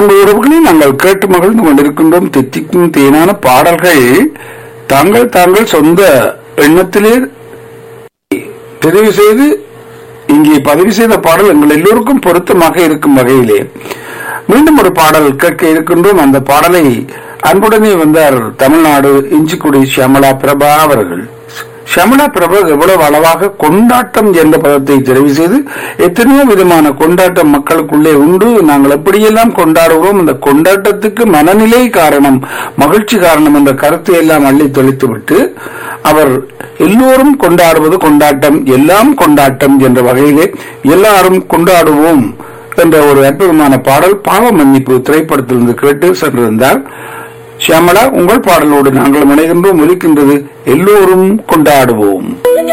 அன்பு உறவுகளை நாங்கள் கேட்டு மகிழ்ந்து கொண்டிருக்கின்றோம் தித்திக்கும் தேனான பாடல்கள் தாங்கள் தாங்கள் சொந்த எண்ணத்திலே தெரிவு செய்து இங்கே பதிவு செய்த பாடல் எங்கள் எல்லோருக்கும் பொருத்தமாக இருக்கும் வகையிலே மீண்டும் ஒரு பாடல் கேட்க இருக்கின்றோம் அந்த பாடலை அன்புடனே வந்தார் தமிழ்நாடு இஞ்சிக்குடி ஷியாமலா பிரபா அவர்கள் ஷியாமலா பிரபா எவ்வளவு அளவாக கொண்டாட்டம் என்ற பதத்தை தெரிவு செய்து எத்தனையோ விதமான கொண்டாட்டம் மக்களுக்குள்ளே உண்டு நாங்கள் எப்படியெல்லாம் கொண்டாடுகிறோம் அந்த கொண்டாட்டத்துக்கு மனநிலை காரணம் மகிழ்ச்சி காரணம் என்ற கருத்தை எல்லாம் அள்ளி தெளித்து விட்டு அவர் எல்லோரும் கொண்டாடுவது கொண்டாட்டம் எல்லாம் கொண்டாட்டம் என்ற வகையிலே எல்லாரும் கொண்டாடுவோம் என்ற ஒரு அற்புதமான பாடல் பாவ மன்னிப்பு திரைப்படத்திலிருந்து கேட்டு சென்றிருந்தார் ஷியாமலா உங்கள் பாடலோடு நாங்கள் இணைகின்றோம் ஒலிக்கின்றது எல்லோரும் கொண்டாடுவோம்